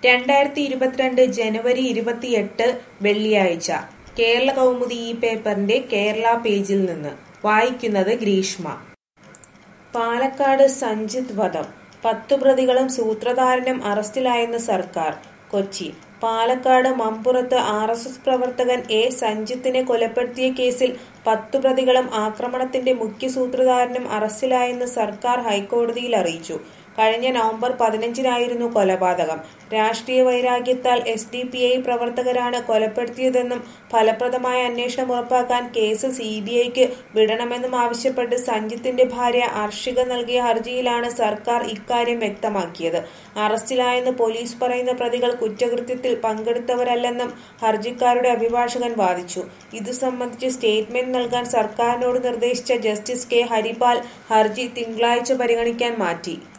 രണ്ടായിരത്തി ഇരുപത്തിരണ്ട് ജനുവരി ഇരുപത്തിയെട്ട് വെള്ളിയാഴ്ച കേരള കൗമുദി ഈ പേപ്പറിന്റെ കേരള പേജിൽ നിന്ന് വായിക്കുന്നത് ഗ്രീഷ്മ പാലക്കാട് സഞ്ജിത് വധം പത്തു പ്രതികളും സൂത്രധാരനും അറസ്റ്റിലായെന്ന് സർക്കാർ കൊച്ചി പാലക്കാട് മമ്പുറത്ത് ആർ എസ് എസ് പ്രവർത്തകൻ എ സഞ്ജിത്തിനെ കൊലപ്പെടുത്തിയ കേസിൽ പത്തു പ്രതികളും ആക്രമണത്തിന്റെ മുഖ്യ സൂത്രധാരനും അറസ്റ്റിലായെന്ന് സർക്കാർ ഹൈക്കോടതിയിൽ അറിയിച്ചു കഴിഞ്ഞ നവംബർ പതിനഞ്ചിനായിരുന്നു കൊലപാതകം രാഷ്ട്രീയ വൈരാഗ്യത്താൽ എസ് ഡി പി ഐ പ്രവർത്തകരാണ് കൊലപ്പെടുത്തിയതെന്നും ഫലപ്രദമായ അന്വേഷണം ഉറപ്പാക്കാൻ കേസ് സി ബി ഐക്ക് വിടണമെന്നും ആവശ്യപ്പെട്ട് സഞ്ജിത്തിന്റെ ഭാര്യ അർഷിക നൽകിയ ഹർജിയിലാണ് സർക്കാർ ഇക്കാര്യം വ്യക്തമാക്കിയത് അറസ്റ്റിലായെന്ന് പോലീസ് പറയുന്ന പ്രതികൾ കുറ്റകൃത്യത്തിൽ പങ്കെടുത്തവരല്ലെന്നും ഹർജിക്കാരുടെ അഭിഭാഷകൻ വാദിച്ചു ഇതു സംബന്ധിച്ച് സ്റ്റേറ്റ്മെന്റ് നൽകാൻ സർക്കാരിനോട് നിർദ്ദേശിച്ച ജസ്റ്റിസ് കെ ഹരിപാൽ ഹർജി തിങ്കളാഴ്ച പരിഗണിക്കാൻ മാറ്റി